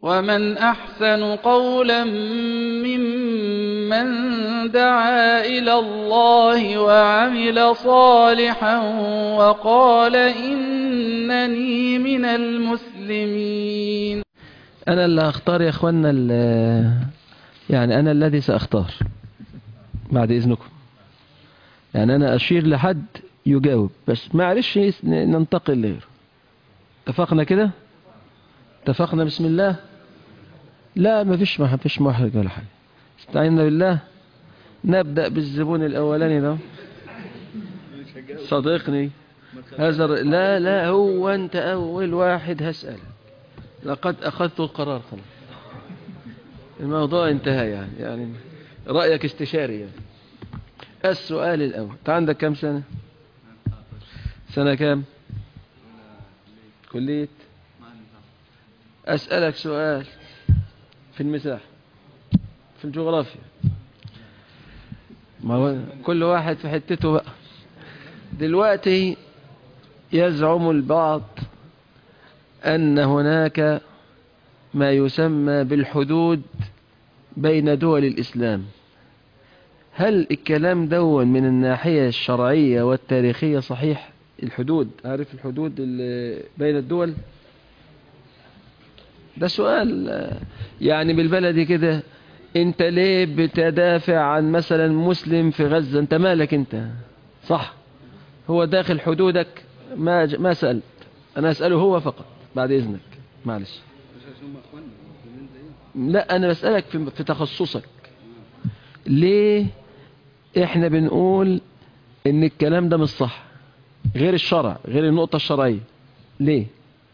ومن أحسن قولا ممن دعا إلى الله وعمل صالحا وقال إنني من المسلمين أنا اللي هختار يا أخوانا ال- يعني أنا الذي سأختار بعد إذنكم يعني أنا أشير لحد يجاوب بس ما عرفش يس- ننتقل لغيره اتفقنا كده اتفقنا بسم الله لا ما فيش ما فيش محرج ولا حاجة استعينا بالله نبدأ بالزبون الأولاني ده صديقني هذا الر- لا لا هو أنت أول واحد هسأل لقد أخذت القرار خلاص الموضوع انتهى يعني يعني رأيك استشاري يعني السؤال الأول أنت عندك كم سنة سنة كم كلية أسألك سؤال في المساحة في الجغرافيا ما هو كل واحد في حتته بقى دلوقتي يزعم البعض أن هناك ما يسمى بالحدود بين دول الإسلام هل الكلام دون من الناحية الشرعية والتاريخية صحيح الحدود عارف الحدود اللي بين الدول ده سؤال آه، يعني بالبلدي كده انت ليه بتدافع عن مثلا مسلم في غزة انت مالك انت صح هو داخل حدودك ما ج- ما سألت انا اسأله هو فقط بعد اذنك معلش لا انا بسألك في, في تخصصك ليه احنا بنقول ان الكلام ده مش صح غير الشرع غير النقطة الشرعية ليه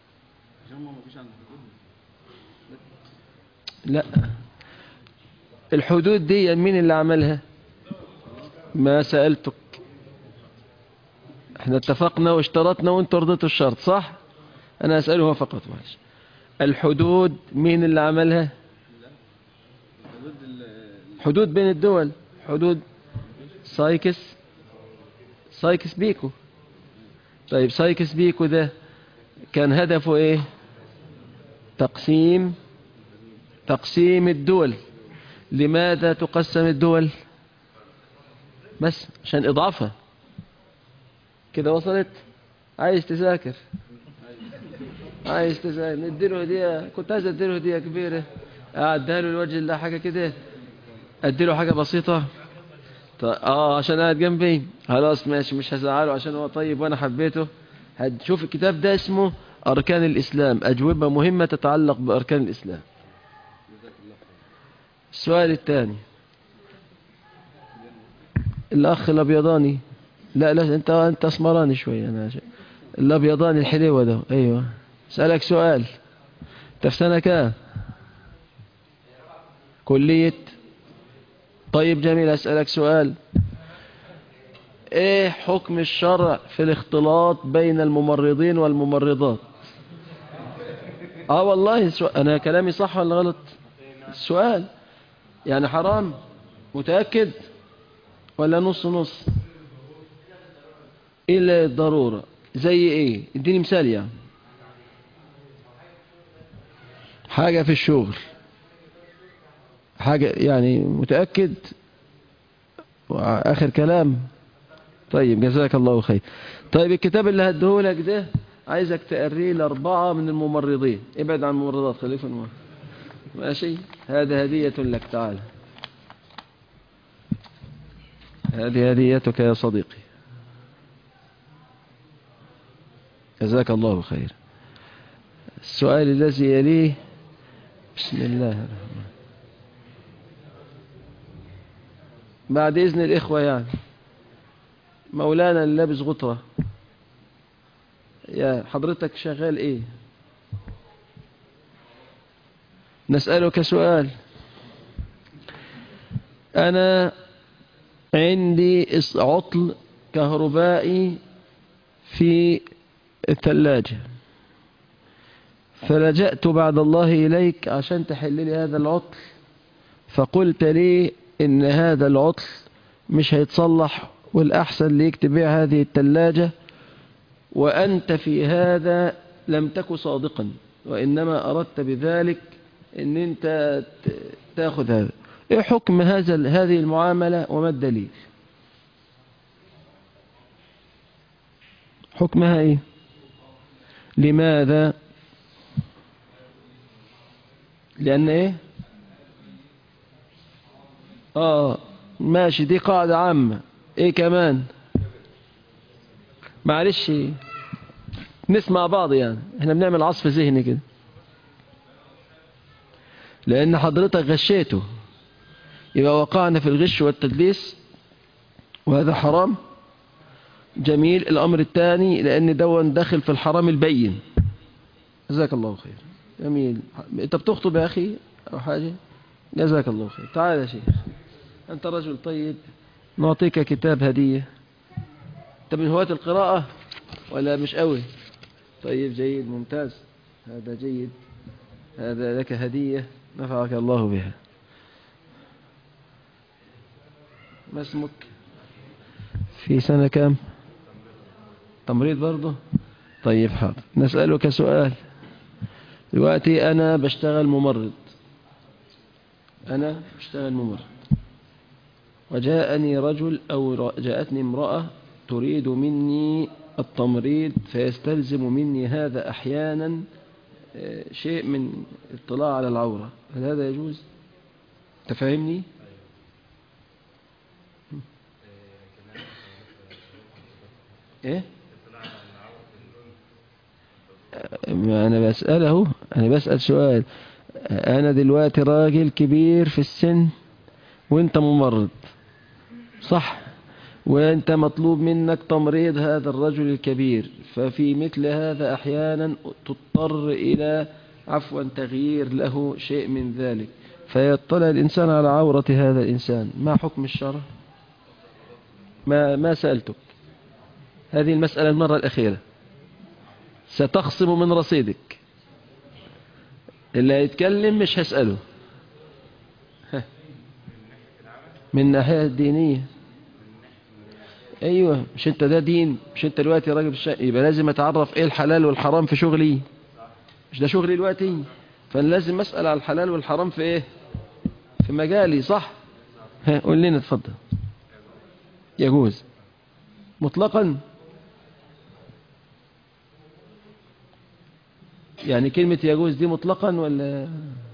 لا الحدود دي مين اللي عملها ما سألتك احنا اتفقنا واشترطنا وانت رضيت الشرط صح انا اسأله هو فقط معلش الحدود مين اللي عملها حدود بين الدول حدود سايكس سايكس بيكو طيب سايكس بيكو ده كان هدفه ايه تقسيم تقسيم الدول لماذا تقسم الدول بس عشان اضعافها كده وصلت عايز تذاكر عايز تذاكر نديله هديه كنت عايز اديله هديه كبيره اديها له الوجه الله حاجه كده اديله حاجه بسيطه طيب اه عشان قاعد جنبي خلاص ماشي مش هزعله عشان هو طيب وانا حبيته هتشوف الكتاب ده اسمه اركان الاسلام اجوبه مهمه تتعلق باركان الاسلام السؤال الثاني الاخ الابيضاني لا لا انت انت اسمراني شويه انا ش... الابيضاني الحليوه ده ايوه اسالك سؤال انت في سنه كام كليه طيب جميل اسالك سؤال ايه حكم الشرع في الاختلاط بين الممرضين والممرضات اه والله سؤال. انا كلامي صح ولا غلط السؤال يعني حرام متأكد ولا نص نص إلا الضرورة زي ايه اديني مثال يعني حاجة في الشغل حاجة يعني متأكد آخر كلام طيب جزاك الله خير طيب الكتاب اللي هديهولك ده عايزك تقريه لأربعة من الممرضين ابعد عن الممرضات خليك في الممرض ماشي هذا هدية لك تعالى هذه هديتك يا صديقي جزاك الله خير السؤال الذي يليه بسم الله الرحمن بعد إذن الإخوة يعني مولانا اللي لابس غطرة يا حضرتك شغال إيه نسألك سؤال أنا عندي عطل كهربائي في الثلاجة فلجأت بعد الله إليك عشان تحل لي هذا العطل فقلت لي إن هذا العطل مش هيتصلح والأحسن ليك تبيع هذه الثلاجة وأنت في هذا لم تك صادقا وإنما أردت بذلك ان انت ت- تاخذ هذا ايه حكم هذا ال- هذه المعاملة وما الدليل حكمها ايه لماذا لان ايه اه ماشي دي قاعدة عامة ايه كمان معلش نسمع بعض يعني احنا بنعمل عصف ذهني كده لان حضرتك غشيته يبقى وقعنا في الغش والتدليس وهذا حرام جميل الامر الثاني لان دون داخل في الحرام البين جزاك الله خير جميل انت بتخطب يا اخي او حاجة جزاك الله خير تعال يا شيخ انت رجل طيب نعطيك كتاب هدية انت من هواة القراءة ولا مش قوي طيب جيد ممتاز هذا جيد هذا لك هدية نفعك الله بها ما اسمك في سنة كام تمريض برضه طيب حاضر نسألك سؤال دلوقتي أنا بشتغل ممرض أنا بشتغل ممرض وجاءني رجل أو ر- جاءتني امرأة تريد مني التمريض فيستلزم مني هذا أحيانا آه، شيء من اطلاع على العورة هل هذا يجوز؟ تفهمني؟ ايه؟ ما أنا بسأله أنا بسأل سؤال أنا دلوقتي راجل كبير في السن وأنت ممرض صح وأنت مطلوب منك تمريض هذا الرجل الكبير ففي مثل هذا أحيانا تضطر إلى عفوا تغيير له شيء من ذلك فيطلع الإنسان على عورة هذا الإنسان ما حكم الشرع ما, ما سألتك هذه المسألة المرة الأخيرة ستخصم من رصيدك اللي هيتكلم مش هسأله ها. من الناحية الدينية ايوه مش انت ده دين مش انت دلوقتي راجل الشقة يبقى لازم اتعرف ايه الحلال والحرام في شغلي مش ده شغلي دلوقتي فانا لازم اسأل على الحلال والحرام في ايه في مجالي صح ها قول لنا اتفضل يجوز مطلقا يعني كلمة يجوز دي مطلقا ولا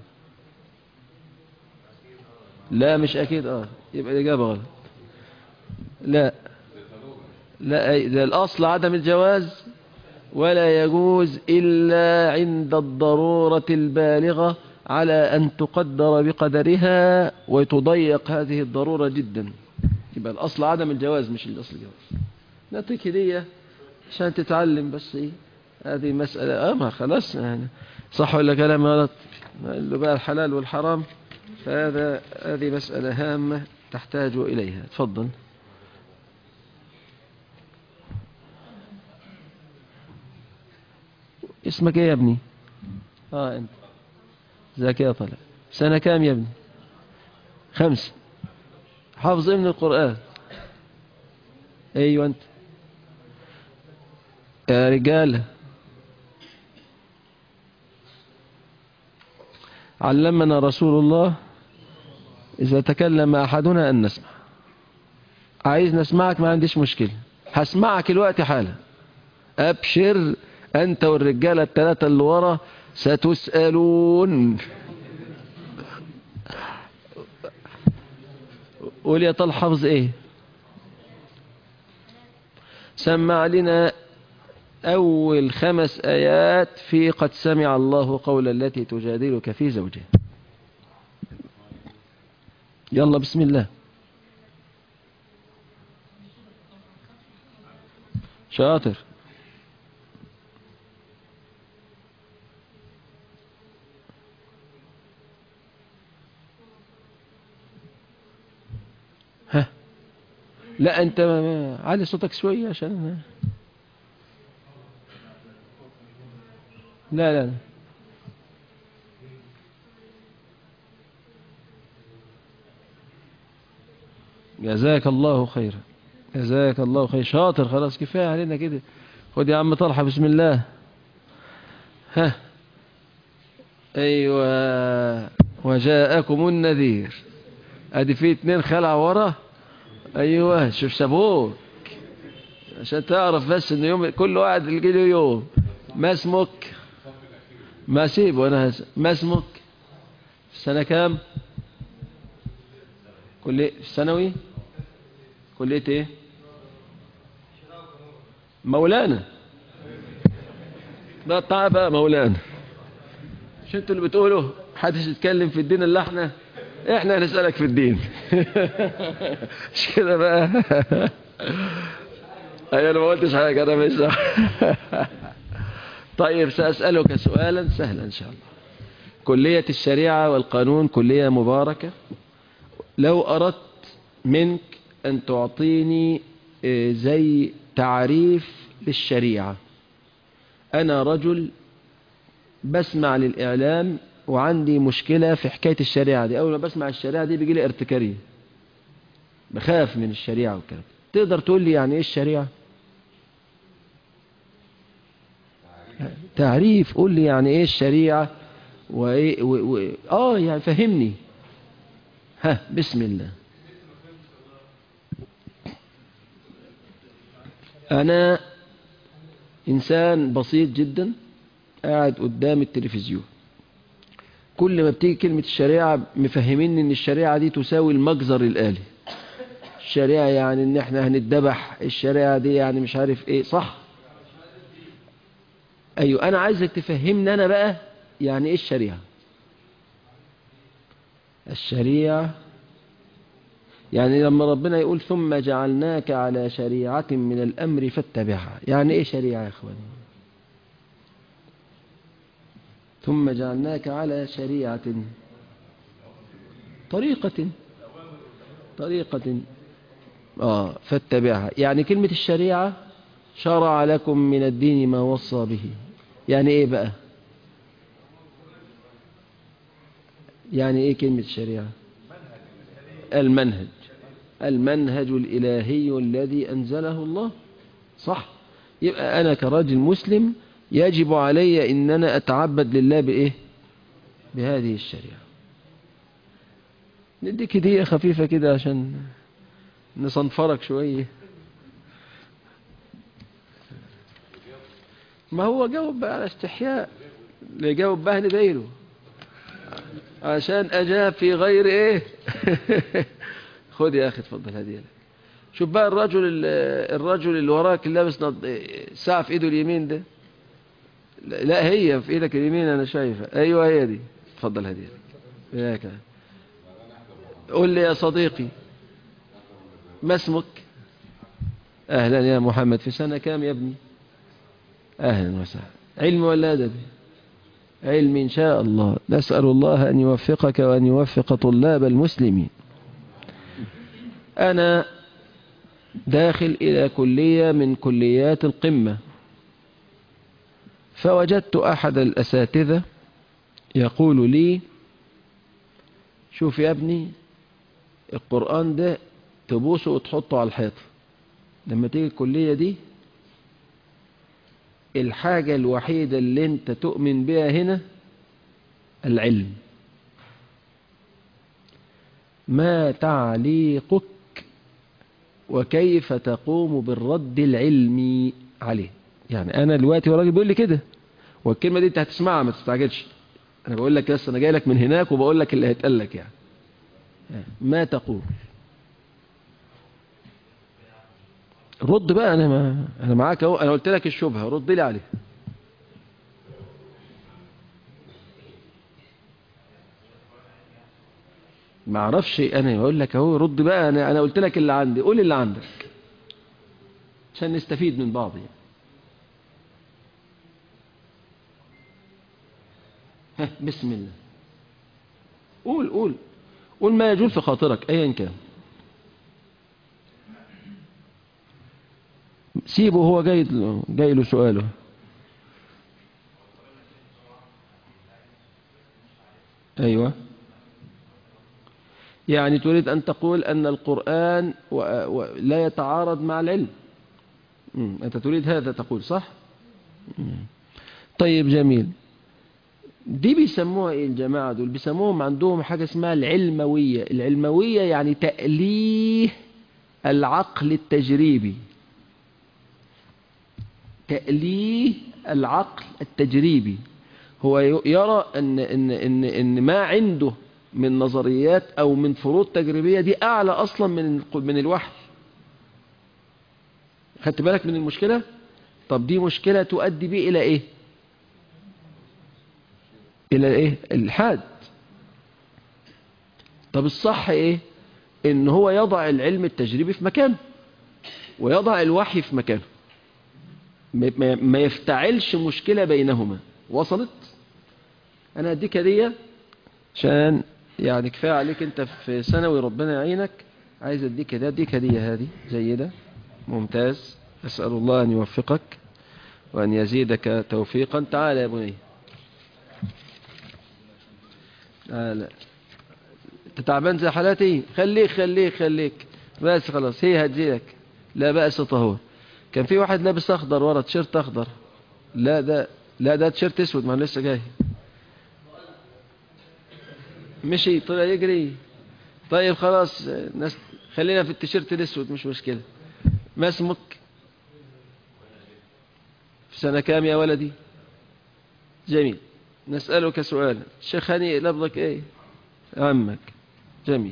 لا مش أكيد اه يبقى الإجابة غلط لا لا أي- ده الأصل عدم الجواز ولا يجوز إلا عند الضرورة البالغة على أن تقدر بقدرها وتضيق هذه الضرورة جدا يبقى الأصل عدم الجواز مش الأصل الجواز نعطيك هدية عشان تتعلم بس إيه هذه مسألة اه ما خلاص يعني صح ولا كلام غلط اللي بقى الحلال والحرام فهذا هذه مسألة هامة تحتاج إليها تفضل اسمك ايه يا ابني اه انت ازيك يا طلع سنة كام يا ابني خمسة حافظ ايه من القرآن ايوه انت يا رجالة علمنا رسول الله إذا تكلم أحدنا أن نسمع عايز نسمعك ما عنديش مشكلة هسمعك الوقت حالا أبشر أنت والرجالة الثلاثة اللي ورا ستسألون قول يا طال حافظ ايه سمع لنا أول خمس آيات في قد سمع الله قول التي تجادلك في زوجها يلا بسم الله شاطر ها لا انت ما- ما- علي صوتك شوية عشان لا لا لا. جزاك الله خيرا جزاك الله خير شاطر خلاص كفاية علينا كده خد يا عم طلحة بسم الله ها ايوه وجاءكم النذير ادي في اتنين خلع ورا ايوه شوف سابوك عشان تعرف بس ان يوم كل واحد يجي له يوم ما اسمك ما سيبه انا هس... ما اسمك في سنه كام كليه في ثانوي كليه ايه مولانا بقى تعال بقى مولانا مش انتوا اللي بتقولوا محدش يتكلم في الدين الا احنا احنا هنسألك في الدين مش كده بقى ايوه انا ما قلتش حاجه انا مش طيب سأسألك سؤالا سهلا ان شاء الله كلية الشريعة والقانون كلية مباركة لو أردت منك أن تعطيني آه، زي تعريف للشريعة أنا رجل بسمع للإعلام وعندي مشكلة في حكاية الشريعة دي أول ما بسمع الشريعة دي بيجي لي ارتكارية بخاف من الشريعة والكلام تقدر تقول لي يعني إيه الشريعة تعريف قول لي يعني إيه الشريعة وإيه و... و... آه يعني فهمني ها بسم الله أنا إنسان بسيط جدا قاعد قدام التلفزيون كل ما بتيجي كلمة الشريعة مفهمين ان الشريعة دي تساوي المجزر الآلي الشريعة يعني ان احنا هنتذبح الشريعة دي يعني مش عارف ايه صح ايوه انا عايزك تفهمني انا بقى يعني ايه الشريعة الشريعة يعني لما ربنا يقول ثم جعلناك على شريعة من الأمر فاتبعها يعني ايه شريعة يا اخواني ثم جعلناك على شريعة طريقة طريقة آه فاتبعها يعني كلمة الشريعة شرع لكم من الدين ما وصى به يعني ايه بقى يعني ايه كلمة الشريعة المنهج المنهج الإلهي الذي أنزله الله صح يبقى أنا كراجل مسلم يجب علي ان انا اتعبد لله بايه بهذه الشريعة نديك هدية خفيفة كده عشان نصنفرك شوية ما هو جاوب بقى على استحياء اللي جاوب بقى نديله عشان اجاب في غير ايه خد يا اخي اتفضل هدية لك شوف بقى الرجل الرجل اللي وراك اللي لابس ساعة في ايده اليمين ده لا هي في ايدك اليمين انا شايفها ايوه هي دي اتفضل هدية لك قول لي يا صديقي ما اسمك اهلا يا محمد في سنة كام يا ابني اهلا وسهلا علم ولا ادب علم ان شاء الله نسأل الله ان يوفقك وان يوفق طلاب المسلمين انا داخل الى كلية من كليات القمة فوجدت أحد الأساتذة يقول لي شوف يا ابني القرآن ده تبوسه وتحطه على الحيط لما تيجي الكلية دي الحاجة الوحيدة اللي انت تؤمن بها هنا العلم ما تعليقك وكيف تقوم بالرد العلمي عليه يعني انا دلوقتي وراجل بيقول لي كده والكلمه دي انت هتسمعها ما تستعجلش انا بقول لك بس انا جاي لك من هناك وبقول لك اللي هيتقال لك يعني ما تقول رد بقى انا ما انا معاك اهو انا قلت لك الشبهه رد لي عليها ما اعرفش انا بقول لك اهو رد بقى انا انا قلت لك اللي عندي قول اللي عندك عشان نستفيد من بعض يعني ها بسم الله قول قول قول ما يجول في خاطرك ايا كان سيبه هو جاي جاي له سؤاله ايوه يعني تريد ان تقول ان القرآن و... و... لا يتعارض مع العلم مم. انت تريد هذا تقول صح مم. طيب جميل دي بيسموها ايه الجماعة دول بيسموهم عندهم حاجة اسمها العلموية العلموية يعني تأليه العقل التجريبي تأليه العقل التجريبي هو يرى ان, إن, إن, إن ما عنده من نظريات او من فروض تجريبية دي اعلى اصلا من من الوحي خدت بالك من المشكلة طب دي مشكلة تؤدي بيه الى ايه الى ايه الحاد طب الصح ايه ان هو يضع العلم التجريبي في مكانه ويضع الوحي في مكانه ما يفتعلش مشكلة بينهما وصلت انا اديك هدية عشان يعني كفاية عليك انت في ثانوي ربنا يعينك عايز اديك هدية اديك هدية هذه جيدة ممتاز اسأل الله ان يوفقك وان يزيدك توفيقا تعال يا بني تعال انت تعبان زي حالاتي خليك خليك خليك بس خلاص هي هتجيلك لا بأس طهور كان في واحد لابس اخضر ورا تيشيرت اخضر لا ده لا ده تيشيرت اسود ما لسه جاي مشي طلع يجري طيب خلاص ناس خلينا في التيشيرت الاسود مش مشكلة ما اسمك في سنة كام يا ولدي جميل نسألك سؤالا الشيخ هني لفظك ايه عمك جميل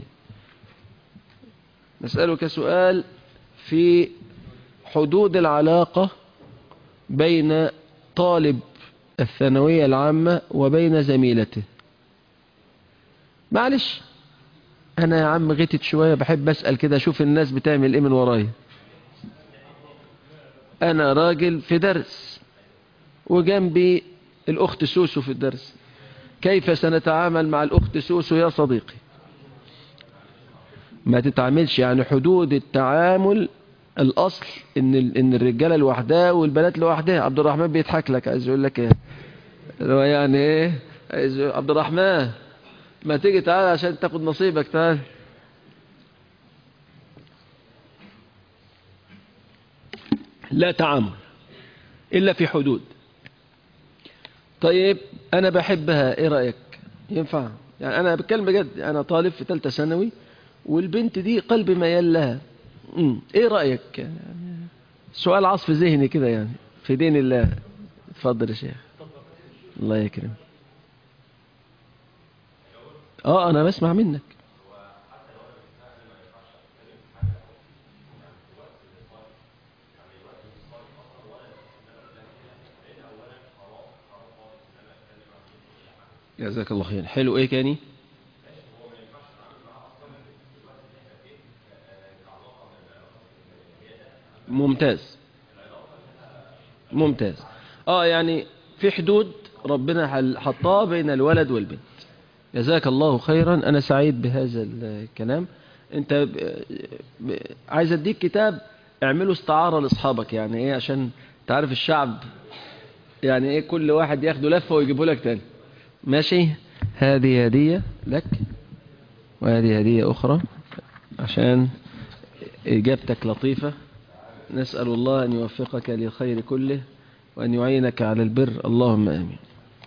نسألك سؤال في حدود العلاقة بين طالب الثانوية العامة وبين زميلته معلش انا يا عم غتت شوية بحب اسأل كده اشوف الناس بتعمل ايه من ورايا انا راجل في درس وجنبي الاخت سوسو في الدرس كيف سنتعامل مع الاخت سوسو يا صديقي ما تتعاملش يعني حدود التعامل الاصل ان ان الرجاله لوحدها والبنات لوحدها عبد الرحمن بيضحك لك عايز يقول لك ايه هو يعني ايه عايز عبد الرحمن ما تيجي تعال عشان تاخد نصيبك تعال لا تعامل الا في حدود طيب انا بحبها ايه رايك ينفع يعني انا بتكلم بجد انا طالب في ثالثه ثانوي والبنت دي قلبي ميال لها امم ايه رايك يعني سؤال عصف ذهني كده يعني في دين الله اتفضل يا شيخ الله يكرم اه انا بسمع منك جزاك الله خير حلو ايه تاني ممتاز ممتاز اه يعني في حدود ربنا حطها بين الولد والبنت جزاك الله خيرا انا سعيد بهذا الكلام انت ب... ب... عايز اديك كتاب اعمله استعارة لاصحابك يعني ايه عشان تعرف الشعب يعني ايه كل واحد ياخده لفة ويجيبه لك تاني ماشي هذه هدية لك وهذه هدية اخرى عشان اجابتك لطيفة نسأل الله أن يوفقك للخير كله وأن يعينك على البر اللهم آمين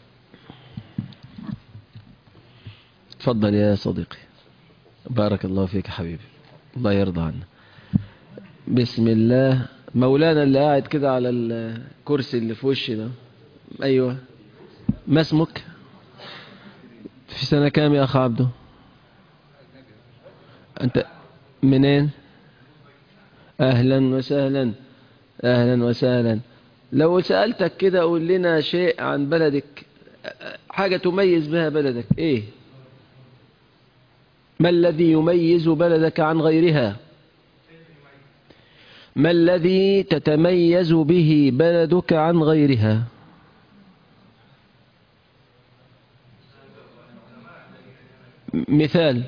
تفضل يا صديقي بارك الله فيك حبيبي الله يرضى عنا بسم الله مولانا اللي قاعد كده على الكرسي اللي في وشي ده أيوة ما اسمك في سنة كام يا أخ عبده أنت منين أهلا وسهلا أهلا وسهلا لو سألتك كده قول لنا شيء عن بلدك حاجة تميز بها بلدك إيه ما الذي يميز بلدك عن غيرها ما الذي تتميز به بلدك عن غيرها مثال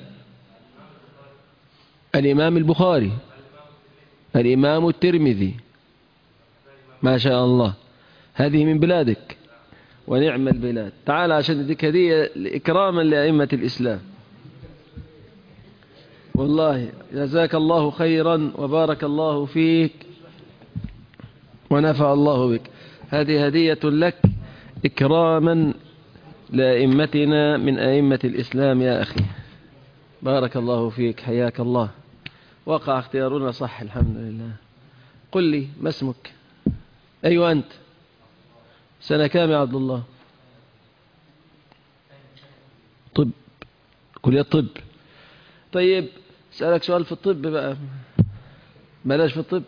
الإمام البخاري الإمام الترمذي ما شاء الله هذه من بلادك ونعم البلاد تعال عشان اديك هدية إكراما لأئمة الإسلام والله جزاك الله خيرا وبارك الله فيك ونفع الله بك هذه هدية لك إكراما لأئمتنا من أئمة الإسلام يا أخي بارك الله فيك حياك الله وقع اختيارنا صح الحمد لله قل لي ما اسمك أيوة أنت سنة كام يا عبد الله طب كلية طب طيب سألك سؤال في الطب بقى بلاش في الطب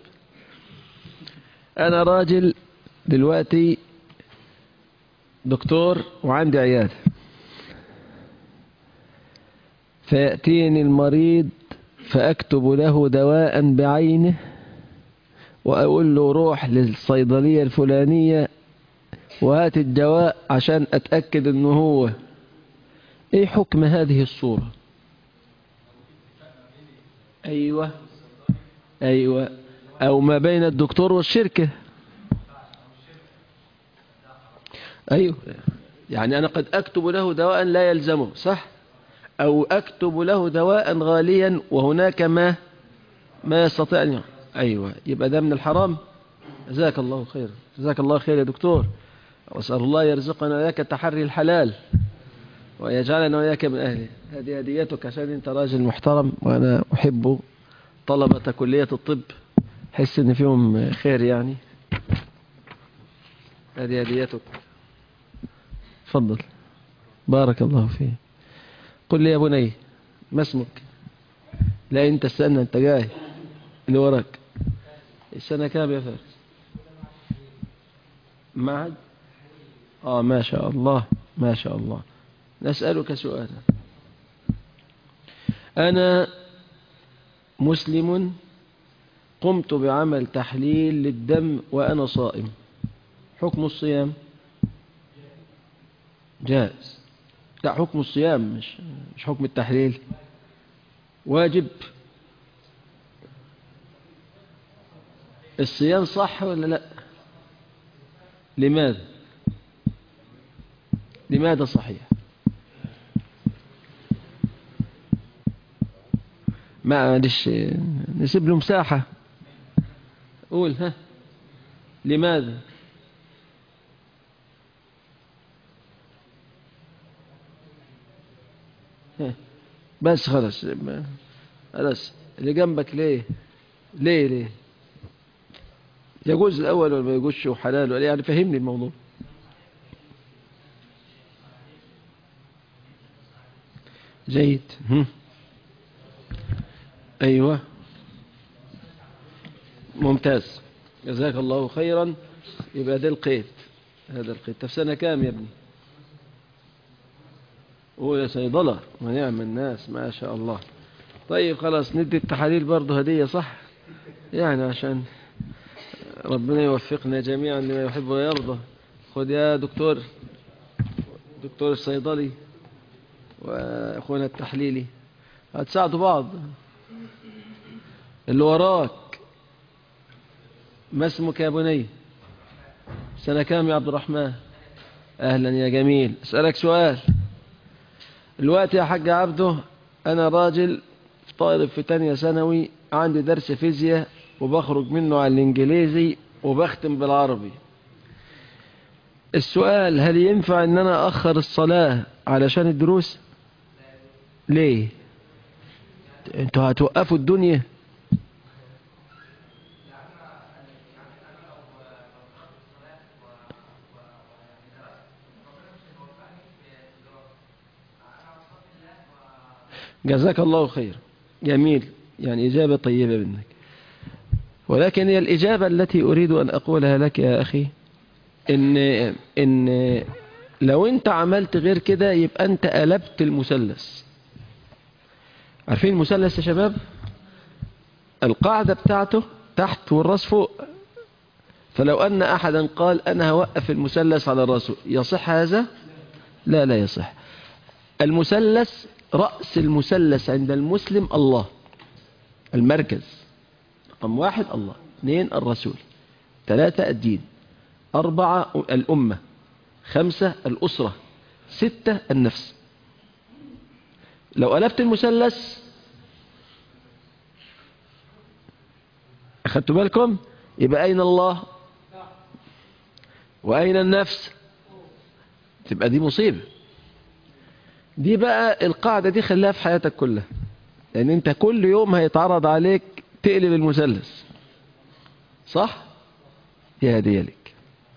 أنا راجل دلوقتي دكتور وعندي عيادة فيأتيني المريض فأكتب له دواء بعينه وأقول له روح للصيدلية الفلانية وهات الدواء عشان أتأكد أنه هو إيه حكم هذه الصورة أيوة أيوة أو ما بين الدكتور والشركة أيوة يعني أنا قد أكتب له دواء لا يلزمه صح أو أكتب له دواء غاليا وهناك ما ما يستطيع أن أيوة يبقى ده من الحرام جزاك الله خير جزاك الله خير يا دكتور وأسأل الله يرزقنا وإياك تحري الحلال ويجعلنا وإياك من أهله هذه هديتك عشان أنت راجل محترم وأنا أحب طلبة كلية الطب حس إن فيهم خير يعني هذه هديتك تفضل بارك الله فيك قل لي يا بني ما اسمك لا انت استنى انت جاي اللي وراك السنة كام يا فارس معهد اه ما شاء الله ما شاء الله نسألك سؤالا أنا مسلم قمت بعمل تحليل للدم وأنا صائم حكم الصيام جائز لا حكم الصيام مش مش حكم التحليل واجب الصيام صح ولا لا لماذا لماذا صحيح معلش نسيب له مساحة قول ها لماذا ها بس خلاص خلاص اللي جنبك ليه ليه ليه يجوز الأول ولا ما يجوزش وحلال ولا يعني فهمني الموضوع جيد هم. أيوة ممتاز جزاك الله خيرا يبقى ده القيد هذا القيد طب سنة كام يا ابني هو يا صيدلة ونعم الناس ما شاء الله طيب خلاص ندي التحاليل برضه هدية صح يعني عشان ربنا يوفقنا جميعا لما يحب ويرضى خذ يا دكتور دكتور الصيدلي واخونا التحليلي هتساعدوا بعض اللي وراك ما اسمك يا بني سنة كام يا عبد الرحمن اهلا يا جميل اسألك سؤال الوقت يا حاج عبده انا راجل طالب في تانية ثانوي عندي درس فيزياء وبخرج منه على الانجليزي وبختم بالعربي السؤال هل ينفع ان انا اخر الصلاة علشان الدروس ليه انتوا هتوقفوا الدنيا جزاك الله خير جميل يعني إجابة طيبة منك ولكن هي الإجابة التي أريد أن أقولها لك يا أخي إن, إن لو أنت عملت غير كده يبقى أنت قلبت المثلث عارفين المثلث يا شباب القاعدة بتاعته تحت والراس فوق فلو أن أحدا قال أنا هوقف المثلث على الراس يصح هذا لا لا يصح المثلث رأس المثلث عند المسلم الله المركز رقم واحد الله اثنين الرسول ثلاثة الدين أربعة الأمة خمسة الأسرة ستة النفس لو قلبت المثلث أخذتوا بالكم يبقى أين الله وأين النفس تبقى دي مصيبة دي بقى القاعدة دي خليها في حياتك كلها لأن أنت كل يوم هيتعرض عليك تقلب المثلث صح؟ دي هدية لك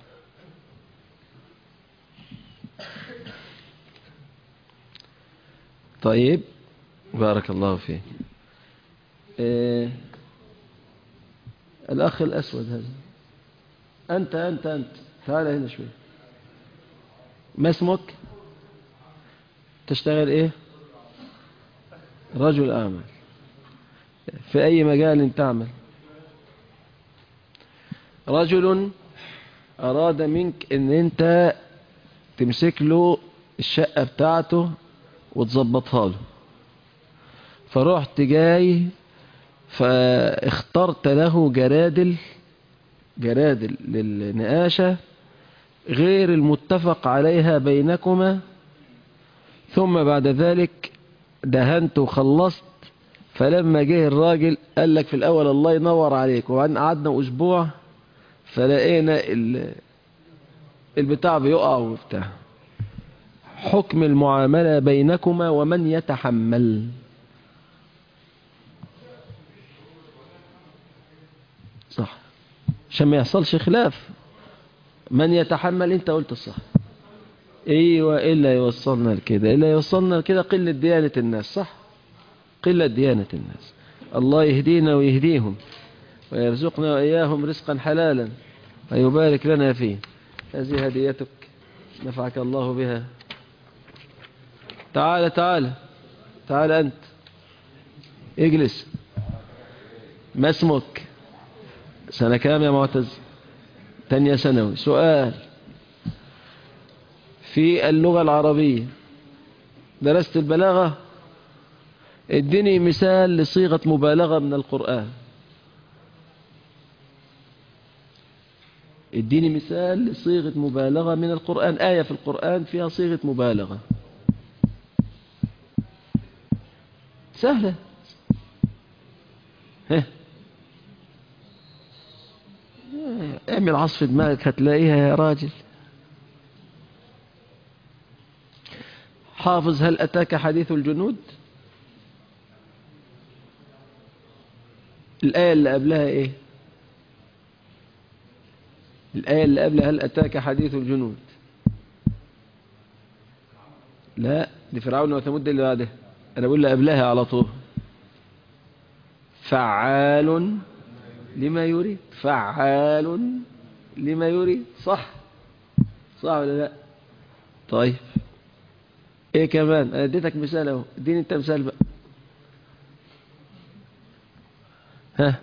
طيب بارك الله فيك إيه الأخ الأسود هذا أنت أنت أنت تعال هنا شوي ما اسمك تشتغل إيه رجل أعمل في أي مجال تعمل رجل أراد منك أن أنت تمسك له الشقة بتاعته وتظبطها له فرحت جاي فاخترت له جرادل جرادل للنقاشة غير المتفق عليها بينكما ثم بعد ذلك دهنت وخلصت فلما جه الراجل قال لك في الأول الله ينور عليك وبعدين قعدنا أسبوع فلقينا البتاع بيقع وبتاع حكم المعاملة بينكما ومن يتحمل صح عشان ما يحصلش خلاف من يتحمل انت قلت الصح ايوه الا يوصلنا لكده الا يوصلنا لكده قلة ديانة الناس صح قلة ديانة الناس الله يهدينا ويهديهم ويرزقنا وإياهم رزقا حلالا ويبارك لنا فيه هذه هديتك نفعك الله بها تعال تعال تعال أنت اجلس ما اسمك سنة كام يا معتز تانية ثانوي سؤال في اللغة العربية درست البلاغة اديني مثال لصيغة مبالغة من القرآن اديني مثال لصيغة مبالغة من القرآن آية في القرآن فيها صيغة مبالغة سهلة ها اعمل عصف دماغك هتلاقيها يا راجل حافظ هل أتاك حديث الجنود الآية اللي قبلها إيه الآية اللي قبلها هل أتاك حديث الجنود لا دي فرعون وثمود اللي بعدها أنا بقول اللي قبلها على طول فعال لما يريد فعال لما يريد صح صح ولا لا طيب ايه كمان انا اديتك مثال اهو اديني انت مثال بقى ها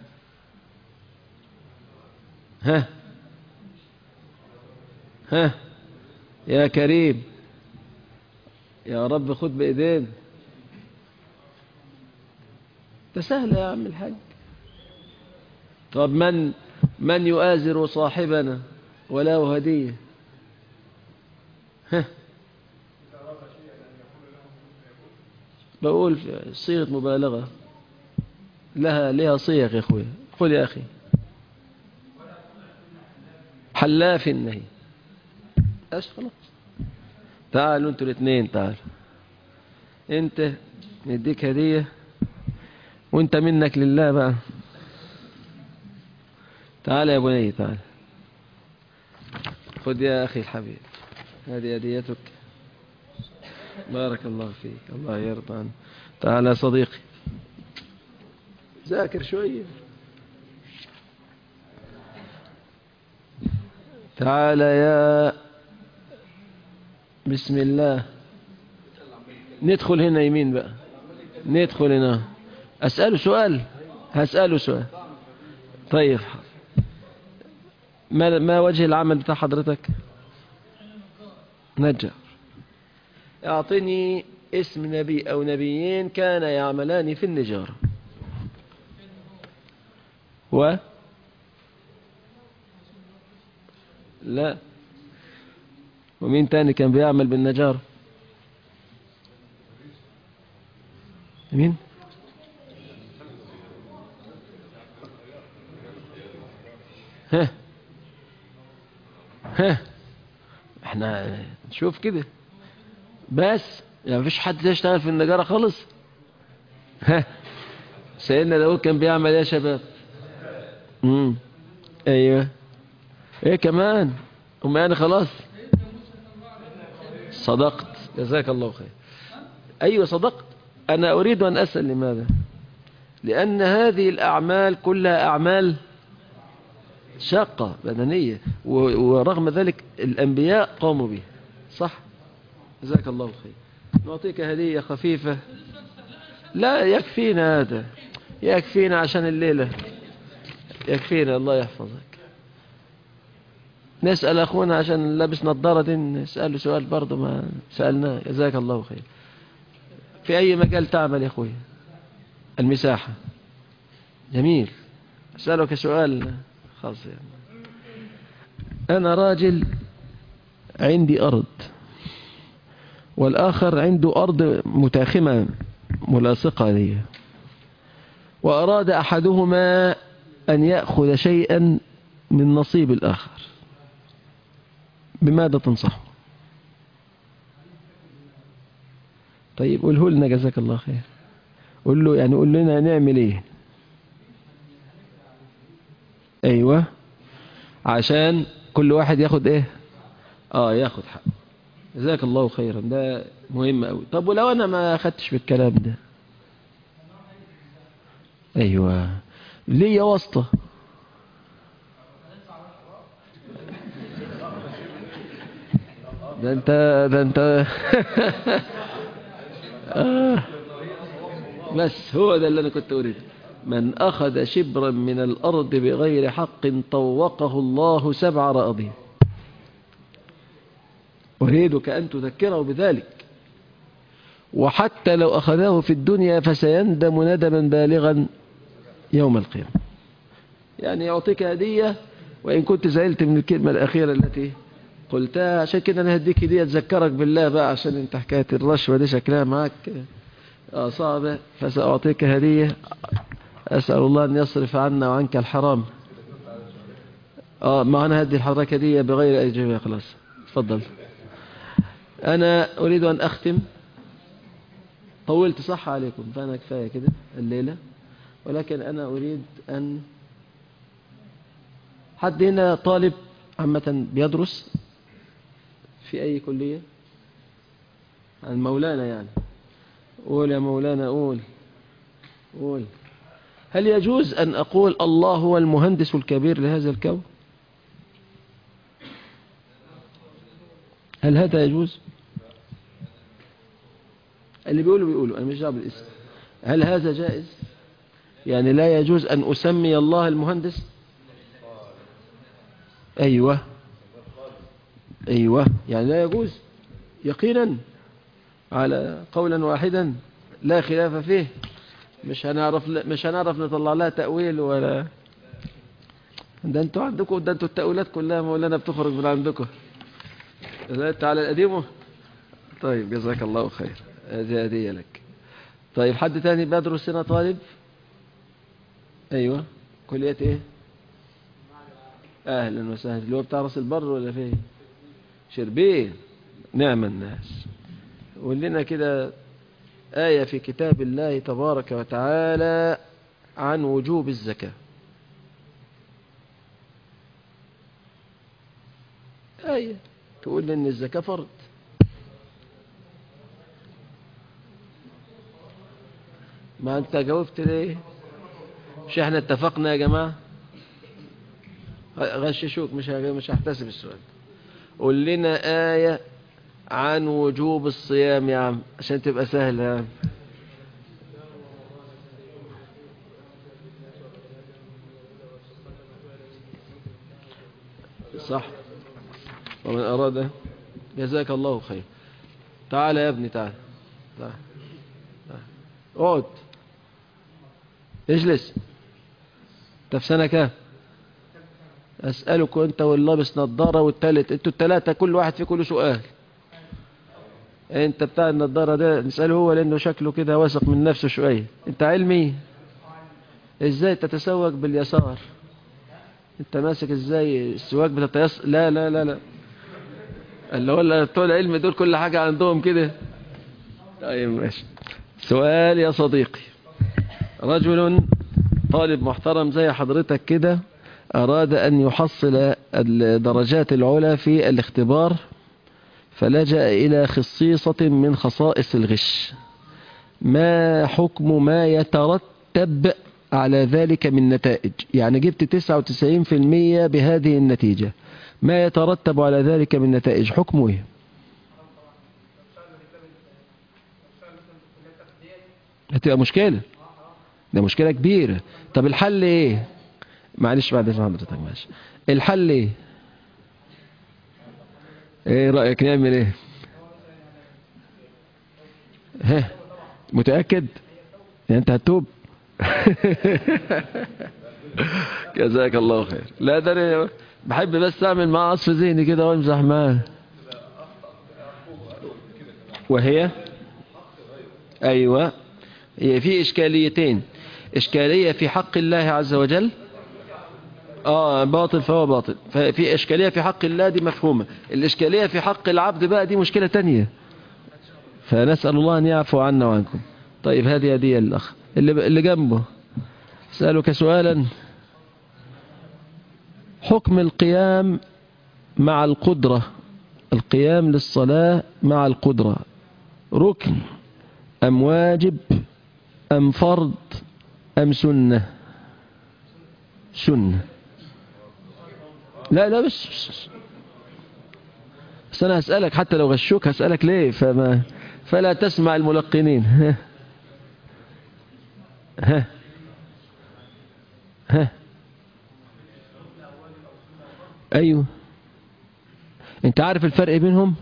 ها ها يا كريم يا رب خد بايدين ده سهل يا عم الحاج طب من من يؤازر صاحبنا وله هدية ها بقول صيغة مبالغة لها لها صيغ يا اخويا قل يا اخي حلاف النهي ايش خلاص تعالوا انتوا الاثنين تعالوا انت نديك هدية وانت منك لله بقى تعال يا بني تعال خذ يا أخي الحبيب هذه هديتك بارك الله فيك الله يرضى عنك تعال يا صديقي ذاكر شوية تعال يا بسم الله ندخل هنا يمين بقى ندخل هنا أسأله سؤال هسأله سؤال طيب ما ما وجه العمل بتاع حضرتك نجار اعطني اسم نبي او نبيين كان يعملان في النجارة و لا ومين تاني كان بيعمل بالنجارة مين ها ها احنا نشوف كده بس يعني مفيش حد يشتغل في النجارة خالص ها سيدنا داود كان بيعمل ايه يا شباب امم ايوه ايه كمان هم يعني خلاص صدقت جزاك الله خير ايوه صدقت انا اريد ان اسال لماذا لان هذه الاعمال كلها اعمال شاقة بدنية و- ورغم ذلك الأنبياء قاموا بها صح جزاك الله خير نعطيك هدية خفيفة لا يكفينا هذا يكفينا عشان الليلة يكفينا الله يحفظك نسأل أخونا عشان لابس نظارة دي نسأله سؤال برضه ما سألناه جزاك الله خير في أي مجال تعمل يا أخوي المساحة جميل أسألك سؤال خاص يعني. أنا راجل عندي أرض والآخر عنده أرض متاخمة ملاصقة لي وأراد أحدهما أن يأخذ شيئا من نصيب الآخر بماذا تنصحه طيب قوله لنا جزاك الله خير قول له يعني قول لنا نعمل ايه ايوه عشان كل واحد ياخد ايه اه ياخد حق جزاك الله خيرا ده مهم قوي طب ولو انا ما خدتش بالكلام ده ايوه ليه واسطه ده انت ده انت آه. بس هو ده اللي انا كنت اريده من اخذ شبرا من الارض بغير حق طوقه الله سبع راضين اريدك ان تذكره بذلك وحتى لو اخذه في الدنيا فسيندم ندما بالغا يوم القيامه يعني يعطيك هديه وان كنت زعلت من الكلمه الاخيره التي قلتها عشان كده انا هديك هديه تذكرك بالله بقى عشان انت حكايه الرشوه دي شكلها معاك آه صعبه فساعطيك هديه اسال الله ان يصرف عنا وعنك الحرام اه ما انا هدي لحضرتك هديه بغير اجابه خلاص اتفضل انا اريد ان اختم طولت صح عليكم فانا كفايه كده الليله ولكن انا اريد ان حد هنا طالب عامه بيدرس في أي كلية عن مولانا يعني قول يا مولانا قول قول هل يجوز أن أقول الله هو المهندس الكبير لهذا الكون هل هذا يجوز اللي بيقولوا بيقولوا أنا مش دعوه بالاسم هل هذا جائز يعني لا يجوز أن أسمي الله المهندس أيوه أيوة يعني لا يجوز يقينا على قولا واحدا لا خلاف فيه مش هنعرف مش هنعرف نطلع لها تأويل ولا ده انتوا عندكم ده انتوا التأويلات كلها مولانا بتخرج من عندكم زادت على القديمه طيب جزاك الله خير هذه هدية لك طيب حد تاني بيدرس هنا طالب ايوه كلية ايه اهلا وسهلا اللي هو بتاع راس البر ولا فين شربين نعم الناس قول لنا كده آية في كتاب الله تبارك وتعالى عن وجوب الزكاة آية تقول لي إن الزكاة فرض ما أنت جاوبت ليه مش احنا اتفقنا يا جماعة غششوك مش مش هحتسب السؤال قول لنا آية عن وجوب الصيام يا عم عشان تبقى سهلة يا عم صح ومن أراد جزاك الله خير تعال يا ابني تعال تعال اقعد اجلس انت في سنة كام أسألك أنت واللابس نظارة والتالت أنتوا التلاتة كل واحد في كل سؤال أنت بتاع النظارة ده نسأله هو لأنه شكله كده واثق من نفسه شوية أنت علمي إزاي تتسوق باليسار أنت ماسك إزاي السواق بتتيس لا لا لا لا اللي هو اللي بتوع العلم دول كل حاجة عندهم كده طيب ماشي سؤال يا صديقي رجل طالب محترم زي حضرتك كده أراد أن يحصل الدرجات العلى في الاختبار فلجأ إلى خصيصة من خصائص الغش ما حكم ما يترتب على ذلك من نتائج يعني جبت 99% بهذه النتيجة ما يترتب على ذلك من نتائج حكمه ايه هتبقى مشكلة ده مشكلة كبيرة طب الحل ايه معلش بعد اذن حضرتك ماشي الحل ايه ايه رأيك نعمل ايه ها متأكد يعني انت هتوب جزاك الله خير لا ده أنا بحب بس اعمل معاه عصف ذهني كده وامزح معاه وهي ايوه هي في اشكاليتين اشكالية في حق الله عز وجل اه باطل فهو باطل ففي اشكالية في حق الله دي مفهومة الاشكالية في حق العبد بقى دي مشكلة تانية فنسأل الله ان يعفو عنا وعنكم طيب هذه هدية للأخ اللي, اللي جنبه سألك سؤالا حكم القيام مع القدرة القيام للصلاة مع القدرة ركن أم واجب أم فرض أم سنة سنة لا لا بس, بس, بس أنا هسألك حتى لو غشوك هسألك ليه فما فلا تسمع الملقنين ها ها ها أيوه أنت عارف الفرق بينهم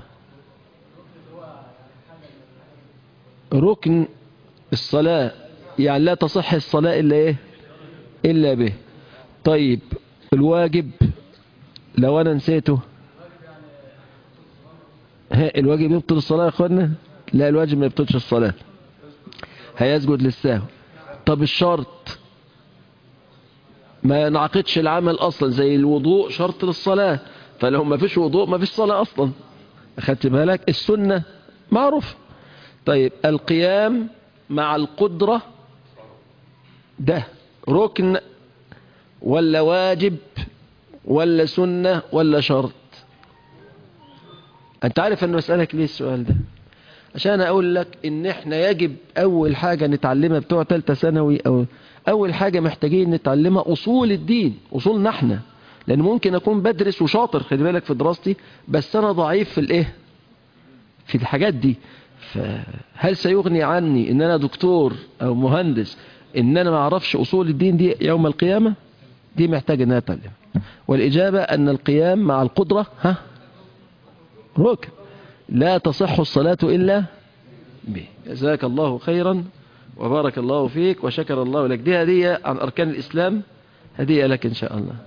ركن الصلاة يعني لا تصح الصلاة إلا إيه إلا به طيب الواجب لو أنا نسيته ها الواجب يبطل الصلاة يا أخوانا لا الواجب ما يبطلش الصلاة هيسجد للسهو طب الشرط ما ينعقدش العمل أصلا زي الوضوء شرط للصلاة فلو ما فيش وضوء ما فيش صلاة أصلا أخدت بالك السنة معروف طيب القيام مع القدرة ده ركن ولا واجب ولا سنة ولا شرط انت عارف ان اسألك ليه السؤال ده عشان اقول لك ان احنا يجب اول حاجة نتعلمها بتوع تالتة ثانوي او اول حاجة محتاجين نتعلمها اصول الدين اصولنا احنا لان ممكن اكون بدرس وشاطر خلي بالك في دراستي بس انا ضعيف في الايه في الحاجات دي فهل سيغني عني ان انا دكتور او مهندس ان انا ما اعرفش اصول الدين دي يوم القيامة دي محتاج ان انا اتعلم والاجابة ان القيام مع القدرة ها ركن لا تصح الصلاة الا به جزاك الله خيرا وبارك الله فيك وشكر الله لك دي هدية عن اركان الاسلام هدية لك ان شاء الله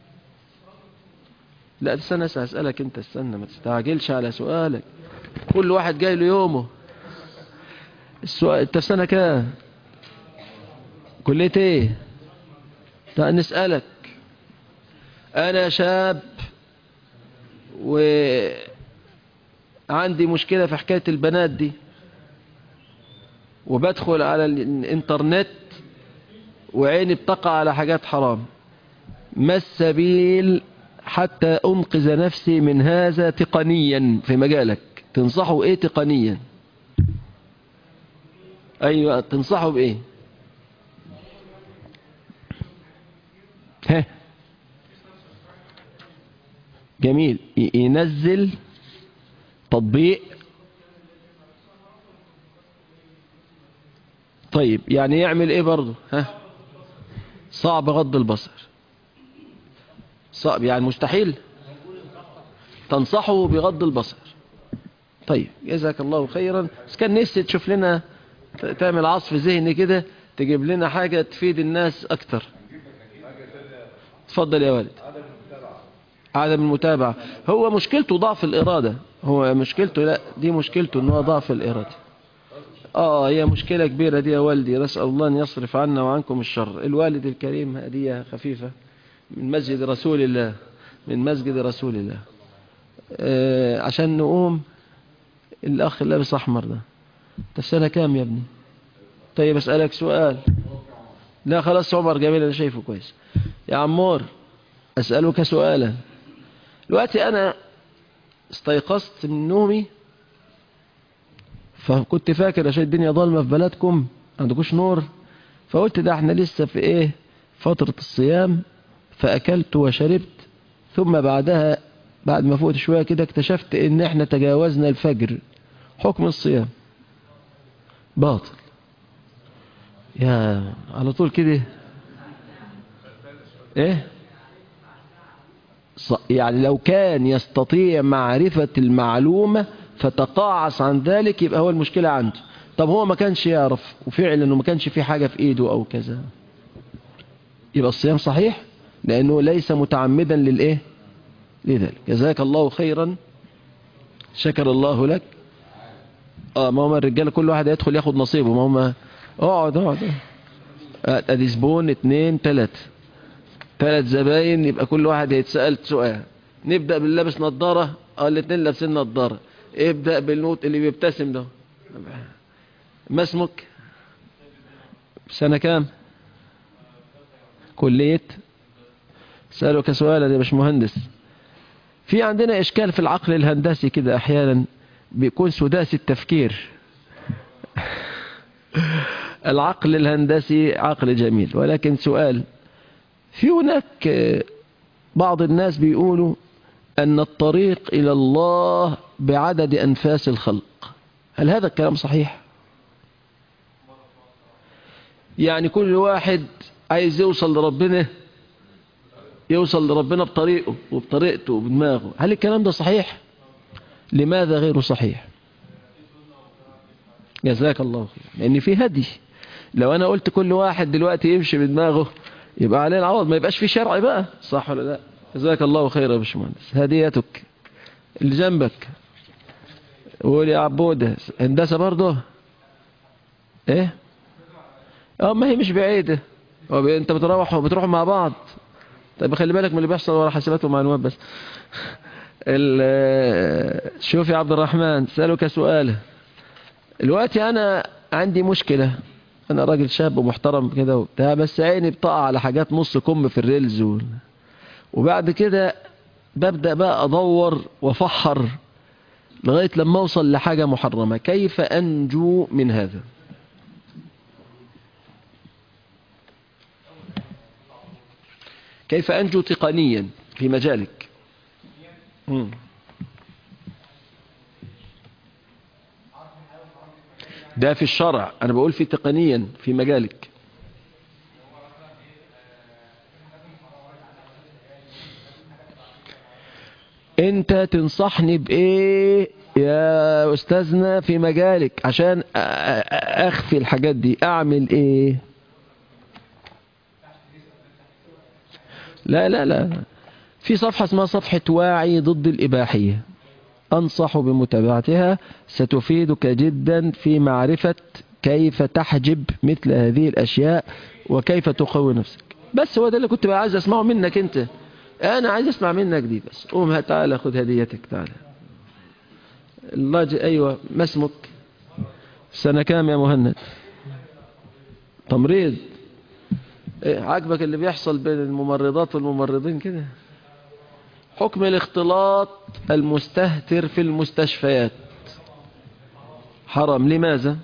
لا استنى هسألك انت استنى ما تستعجلش على سؤالك كل واحد جاي له يومه السؤال انت في سنة كام كلية ايه تعال نسألك انا شاب وعندي مشكلة في حكاية البنات دي وبدخل على الانترنت وعيني بتقع على حاجات حرام ما السبيل حتى أنقذ نفسي من هذا تقنيا في مجالك تنصحه ايه تقنيا ايوه تنصحه بايه ها جميل ينزل تطبيق طيب يعني يعمل ايه برضه ها صعب غض البصر صعب يعني مستحيل تنصحه بغض البصر طيب جزاك الله خيرا بس كان نفسي تشوف لنا تعمل عصف ذهني كده تجيب لنا حاجة تفيد الناس أكتر تفضل يا والد عدم المتابعة هو مشكلته ضعف الإرادة هو مشكلته لا دي مشكلته ان هو ضعف الإرادة آه هي مشكلة كبيرة دي يا والدي نسأل الله أن يصرف عنا وعنكم الشر الوالد الكريم هدية خفيفة من مسجد رسول الله من مسجد رسول الله آه عشان نقوم الأخ اللي لابس أحمر ده انت السنة كام يا ابني طيب اسألك سؤال لا خلاص عمر جميل انا شايفه كويس يا عمور اسألك سؤالا دلوقتي انا استيقظت من نومي فكنت فاكر عشان الدنيا ضلمة في بلدكم ما عندكوش نور فقلت ده احنا لسه في ايه فترة الصيام فاكلت وشربت ثم بعدها بعد ما فوت شوية كده اكتشفت ان احنا تجاوزنا الفجر حكم الصيام باطل يا على طول كده ايه ص- يعني لو كان يستطيع معرفة المعلومة فتقاعس عن ذلك يبقى هو المشكلة عنده طب هو ما كانش يعرف وفعلا انه ما كانش في حاجة في ايده او كذا يبقى الصيام صحيح لانه ليس متعمدا للايه لذلك جزاك الله خيرا شكر الله لك اه ما هم الرجاله كل واحد يدخل ياخد نصيبه ما هم اقعد اقعد آه، ادي زبون اتنين تلاتة تلات زباين يبقى كل واحد يتسأل سؤال نبدأ باللي لابس نظارة اه الاتنين لابسين نظارة ابدأ بالنوت اللي بيبتسم ده ما اسمك سنة كام كلية سألك سؤالا يا باشمهندس في عندنا إشكال في العقل الهندسي كده أحيانا بيكون سداسي التفكير العقل الهندسي عقل جميل ولكن سؤال في هناك آه، بعض الناس بيقولوا أن الطريق إلى الله بعدد أنفاس الخلق هل هذا الكلام صحيح؟ يعني كل واحد عايز يوصل لربنا يوصل لربنا بطريقه وبطريقته وبدماغه هل الكلام ده صحيح؟ لماذا غير صحيح؟ جزاك الله خير لأن في هدي لو أنا قلت كل واحد دلوقتي يمشي بدماغه يبقى عليه العوض ما يبقاش في شرع بقى صح ولا لا جزاك الله خير يا باشمهندس هديتك اللي جنبك قول يا عبودة هندسة برضه ايه اه ما هي مش بعيدة هو بي- انت بتروح وبتروحوا مع بعض طيب خلي بالك من اللي بيحصل ورا حاسبات ومعلومات بس ال- شوف يا عبد الرحمن سألك سؤال دلوقتي انا عندي مشكلة انا راجل شاب ومحترم كده وبتاع بس عيني بتقع على حاجات نص كم في الريلز و... وبعد كده ببدأ بقى ادور وافحر لغاية لما اوصل لحاجة محرمة كيف انجو من هذا كيف انجو تقنيا في مجالك مم. ده في الشرع انا بقول في تقنيا في مجالك انت تنصحني بايه يا استاذنا في مجالك عشان أ- أ- اخفي الحاجات دي اعمل ايه لا لا لا في صفحة اسمها صفحة واعي ضد الإباحية أنصح بمتابعتها ستفيدك جدا في معرفة كيف تحجب مثل هذه الأشياء وكيف تقوي نفسك بس هو ده اللي كنت بقى عايز أسمعه منك أنت أنا عايز أسمع منك دي بس قوم ها تعالى خد هديتك تعالى الله ج... أيوة ما اسمك سنة كام يا مهند تمريض إيه عاجبك اللي بيحصل بين الممرضات والممرضين كده حكم الاختلاط المستهتر في المستشفيات حرام لماذا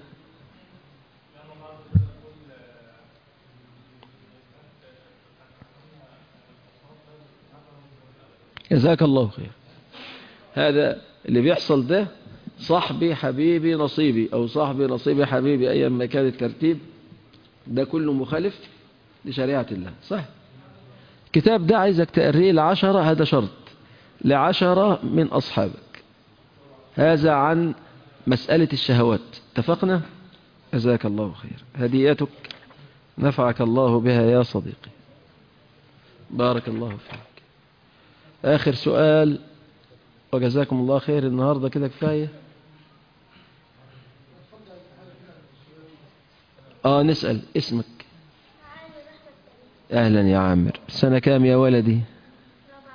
جزاك الله خير هذا اللي بيحصل ده صاحبي حبيبي نصيبي او صاحبي نصيبي حبيبي ايا ما كان الترتيب ده كله مخالف لشريعة الله صح الكتاب ده عايزك تقريه لعشرة هذا شرط لعشرة من أصحابك هذا عن مسألة الشهوات اتفقنا جزاك الله خير هديتك نفعك الله بها يا صديقي بارك الله فيك آخر سؤال وجزاكم الله خير النهاردة كده كفاية آه نسأل اسمك أهلا يا عامر سنة كام يا ولدي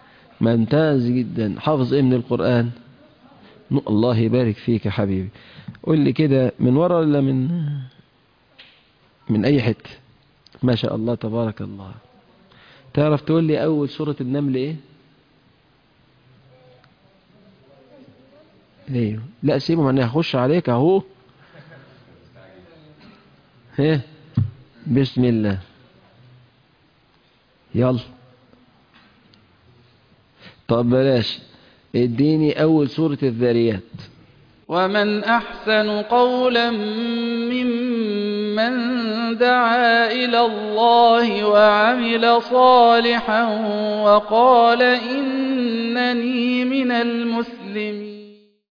ممتاز جدا حافظ ايه من القرآن الله يبارك فيك يا حبيبي قول لي كده من ورا ولا من من اي حته ما شاء الله تبارك الله تعرف تقول لي اول سوره النمل ايه ايوه لا سيبه انا هخش عليك اهو ها بسم الله يلا طب بلاش اديني اول سورة الذاريات ومن أحسن قولا ممن دعا إلى الله وعمل صالحا وقال إنني من المسلمين